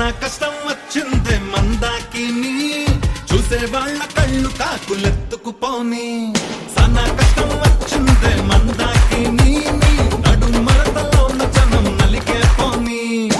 సానా కష్టం వచ్చిందే మందాకిని చూసే వాళ్ళ కళ్ళు కాకులెత్తుకుపోని సానా కష్టం వచ్చిందే మందాకిని నడు మరతలో ఉన్న జనం నలిగే పోనీ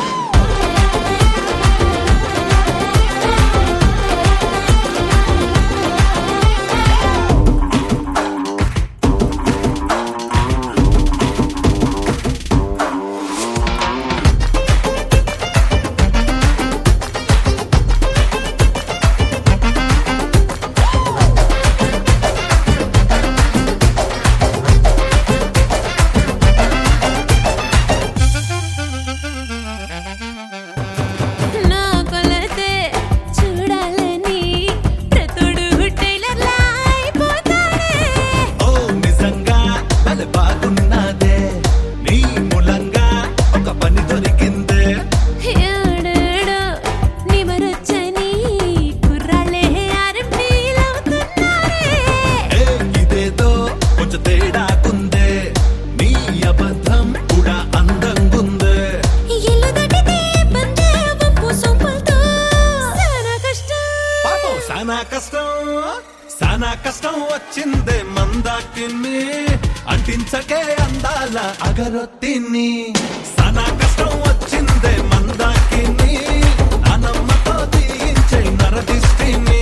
నా కొలతే చూడాలని ప్రతుడు టైలర్లా అయిపోతాడే ఓ నిజంగా భలే బాగున్నదే నీ మూలంగా ఒక పని దొరికిందే ఏడేడో నిమరొచ్చని కుర్రాళ్ళే ఆర్ఎంపీలవుతున్నారే ఏ ఇదేదో కొంచెం తేడాకుందే నీ అబద్ధం కూడా అందంగుందే ఇల్లు దాటితే బందే వంపు సొంపులతో చాలా కష్టం పాపం సానా కష్టం సానా కష్టం వచ్చిందే మందాకిని అంటించకే అందాల అగరొత్తిని సానా కష్టం వచ్చిందే మందాకిని నానమ్మతో తీయించే నరదిష్టిని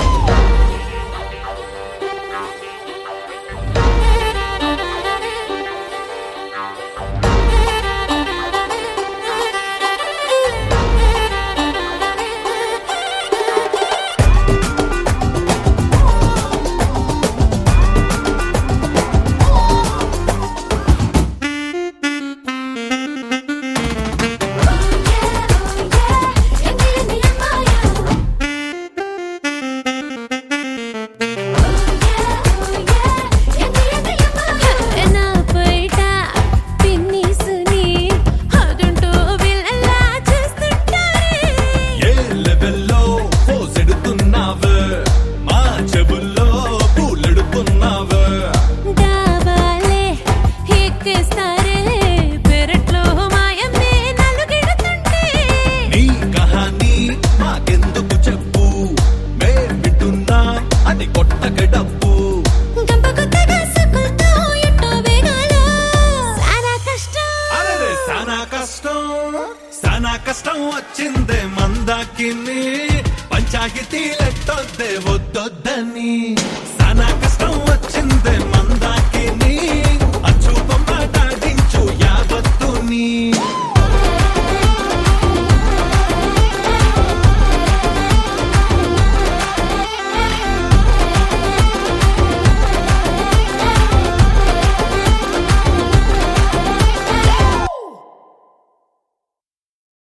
నా బయట పిన్నిసుని అదుంటూ విల్లలా చేస్తుంటారే ఏ లెవెల్లో పోసెడుతున్నావు మా చెవుల్లో పూలెడుతున్నావు డాబాలే ఎక్కేస్తారే పెరట్లో మాయమ్మే నలుగెడుతుంటే నీ కహానీ మాకెందుకు చెప్పు మే వింటున్నా అది కొట్టక డబ్బు గంప కొత్తగా సుకులతో ఎట్టో వేగాలో చాలా కష్టం అరే సానా కష్టం సానా కష్టం వచ్చిందే మందాకిని పంచాయతీ లెట్టొద్దే వద్దొద్దని